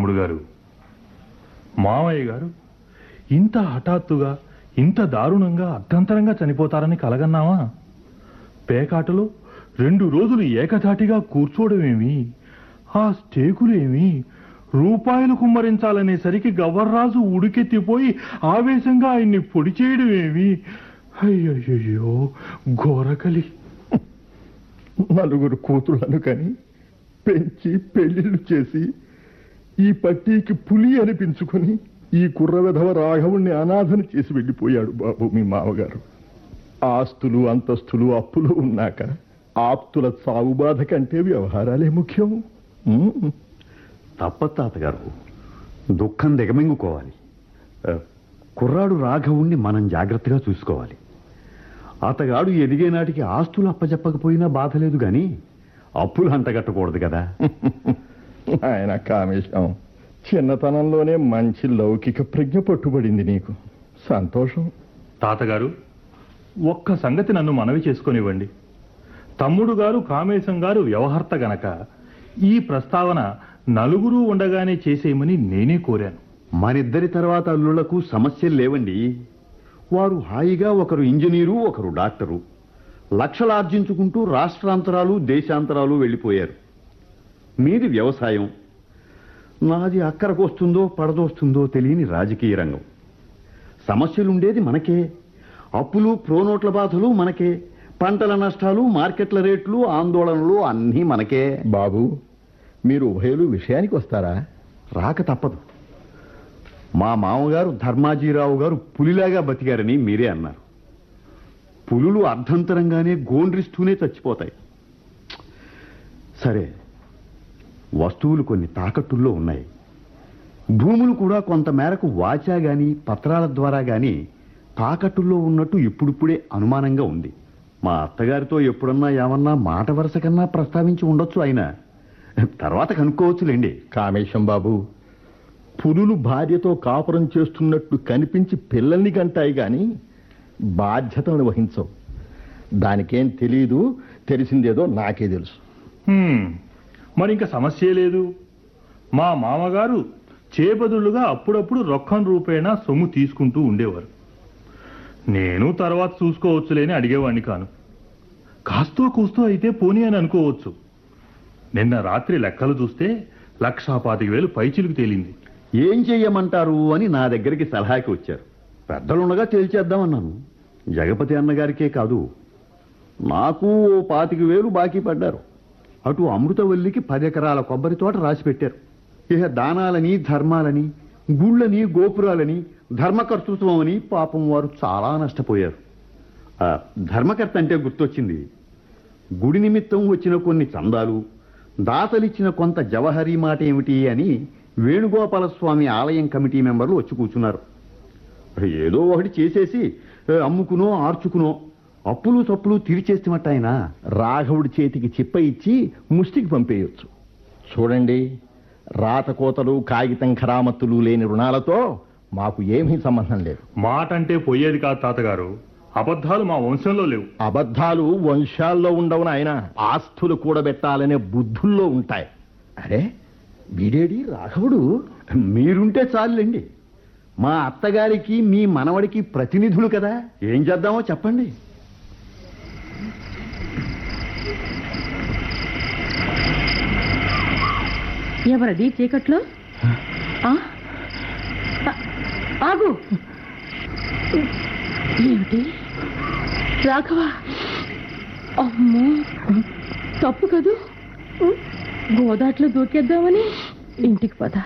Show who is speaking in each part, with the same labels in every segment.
Speaker 1: తమ్ముడు గారు మామయ్య గారు ఇంత హఠాత్తుగా ఇంత దారుణంగా అర్ధంతరంగా చనిపోతారని కలగన్నావా పేకాటలో రెండు రోజులు ఏకధాటిగా కూర్చోవడమేమి ఆ స్టేకులేమి రూపాయలు కుమ్మరించాలనేసరికి గవర్రాజు ఉడికెత్తిపోయి ఆవేశంగా ఆయన్ని పొడి చేయడమేమి అయ్యయ్యో ఘోరకలి
Speaker 2: నలుగురు కూతుళ్లను కని పెంచి పెళ్లిళ్ళు చేసి ఈ పట్టీకి పులి అనిపించుకొని ఈ కుర్ర విధవ రాఘవుణ్ణి అనాథన చేసి వెళ్ళిపోయాడు బాబు మీ మామగారు ఆస్తులు అంతస్తులు అప్పులు ఉన్నాక ఆప్తుల సాగు బాధ కంటే వ్యవహారాలే ముఖ్యం ఉమ్.
Speaker 3: తప్పదు తాతగారు దుఃఖం దిగమింగుకోవాలి ఆ, కుర్రాడు రాఘవుణ్ణి మనం జాగ్రత్తగా చూసుకోవాలి అతగాడు ఎదిగే నాటికి ఆస్తులు అప్పచెప్పకపోయినా బాధ లేదు గాని అప్పులు అంటగట్టకూడదు కదా
Speaker 2: ఆయన కామేశం చిన్నతనంలోనే మంచి లౌకిక ప్రజ్ఞ పట్టుబడింది నీకు సంతోషం
Speaker 1: తాతగారు ఒక్క సంగతి నన్ను మనవి చేసుకొనివ్వండి తమ్ముడు గారు కామేశం గారు వ్యవహర్త గనక ఈ ప్రస్తావన నలుగురు ఉండగానే చేసేయమని నేనే కోరాను
Speaker 3: మనిద్దరి తర్వాత అల్లుళ్లకు సమస్యలు లేవండి వారు హాయిగా ఒకరు ఇంజనీరు ఒకరు డాక్టరు లక్షలు ఆర్జించుకుంటూ రాష్ట్రాంతరాలు దేశాంతరాలు వెళ్ళిపోయారు మీది వ్యవసాయం నాది అక్కరకు వస్తుందో పడదోస్తుందో తెలియని రాజకీయ రంగం సమస్యలుండేది మనకే అప్పులు ప్రోనోట్ల బాధలు మనకే పంటల నష్టాలు మార్కెట్ల రేట్లు ఆందోళనలు అన్నీ మనకే
Speaker 2: బాబు మీరు ఉభయలు విషయానికి వస్తారా
Speaker 3: రాక తప్పదు మా మామగారు ధర్మాజీరావు గారు పులిలాగా బతికారని మీరే అన్నారు పులులు అర్ధంతరంగానే గోండ్రిస్తూనే చచ్చిపోతాయి సరే వస్తువులు కొన్ని తాకట్టుల్లో ఉన్నాయి భూములు కూడా కొంత మేరకు వాచా గాని పత్రాల ద్వారా గాని తాకట్టుల్లో ఉన్నట్టు ఇప్పుడిప్పుడే అనుమానంగా ఉంది మా అత్తగారితో ఎప్పుడన్నా ఏమన్నా మాట వరుస కన్నా ప్రస్తావించి ఉండొచ్చు ఆయన తర్వాత కనుక్కోవచ్చులేండి
Speaker 2: కామేశం బాబు పులులు భార్యతో కాపురం చేస్తున్నట్టు కనిపించి పిల్లల్ని కంటాయి గాని బాధ్యతలను వహించవు దానికేం తెలీదు తెలిసిందేదో నాకే తెలుసు
Speaker 1: హ్మ్, మరి ఇంకా సమస్యే లేదు మా మామగారు చేబదులుగా అప్పుడప్పుడు రొక్కం రూపేణా సొమ్ము తీసుకుంటూ ఉండేవారు నేను తర్వాత చూసుకోవచ్చులేని అడిగేవాణ్ణి కాను కాస్తో కూస్తో అయితే పోనీ అని అనుకోవచ్చు నిన్న రాత్రి లెక్కలు చూస్తే లక్షా పాతిక వేలు పైచిలుకు తేలింది
Speaker 3: ఏం చెయ్యమంటారు అని నా దగ్గరికి సలహాకి వచ్చారు పెద్దలుండగా తేల్చేద్దామన్నాను జగపతి అన్నగారికే కాదు నాకు ఓ పాతిక వేలు బాకీ పడ్డారు అటు అమృతవల్లికి పది ఎకరాల కొబ్బరి తోట రాసి పెట్టారు ఇక దానాలని ధర్మాలని గుళ్ళని గోపురాలని ధర్మకర్తృత్వం అని పాపం వారు చాలా నష్టపోయారు ఆ, ధర్మకర్త అంటే గుర్తొచ్చింది గుడి నిమిత్తం వచ్చిన కొన్ని చందాలు దాతలిచ్చిన కొంత జవహరీ మాట ఏమిటి అని వేణుగోపాల స్వామి ఆలయం కమిటీ మెంబర్లు వచ్చి కూర్చున్నారు ఏదో ఒకటి చేసేసి ఏ, అమ్ముకునో ఆర్చుకునో అప్పులు తప్పులు తీర్చేస్తమట ఆయన
Speaker 2: రాఘవుడి చేతికి చిప్ప ఇచ్చి ముష్టికి పంపేయొచ్చు చూడండి రాతకోతలు కాగితం ఖరామత్తులు లేని రుణాలతో మాకు ఏమీ సంబంధం లేదు
Speaker 1: మాట అంటే పోయేది కాదు తాతగారు అబద్ధాలు మా వంశంలో లేవు
Speaker 2: అబద్ధాలు వంశాల్లో ఉండవు ఆయన ఆస్తులు కూడబెట్టాలనే బుద్ధుల్లో ఉంటాయి అరే వీడేడి రాఘవుడు
Speaker 3: మీరుంటే చాలండి మా అత్తగారికి మీ మనవడికి ప్రతినిధులు కదా ఏం చేద్దామో చెప్పండి
Speaker 4: ఎవరది చీకట్లో ఆ? ఆ- ఆగు ఏమిటి రాఘవ అమ్మో తప్పు కదూ గోదాట్లో దూకేద్దామని ఇంటికి పద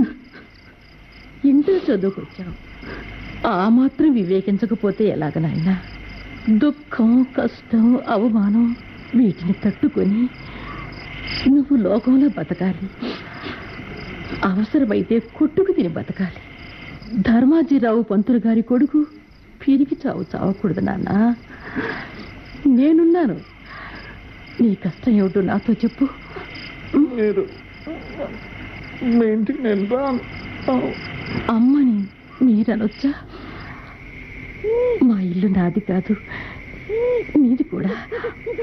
Speaker 4: ఇంటర్ చదువుకొచ్చావు ఆ మాత్రం వివేకించకపోతే ఎలాగ నాయనా దుఃఖం కష్టం అవమానం వీటిని తట్టుకొని నువ్వు లోకంలో బతకాలి అవసరమైతే కొట్టుకు తిని బతకాలి ధర్మాజీరావు పంతులు గారి కొడుకు పిరికి చావు చావకూడదు నాన్న నేనున్నాను నీ కష్టం ఏమిటో నాతో చెప్పు
Speaker 5: మీరు మీ ఇంటికి నేను రాను
Speaker 4: అమ్మని మీరనొచ్చా మా ఇల్లు నాది కాదు మీది కూడా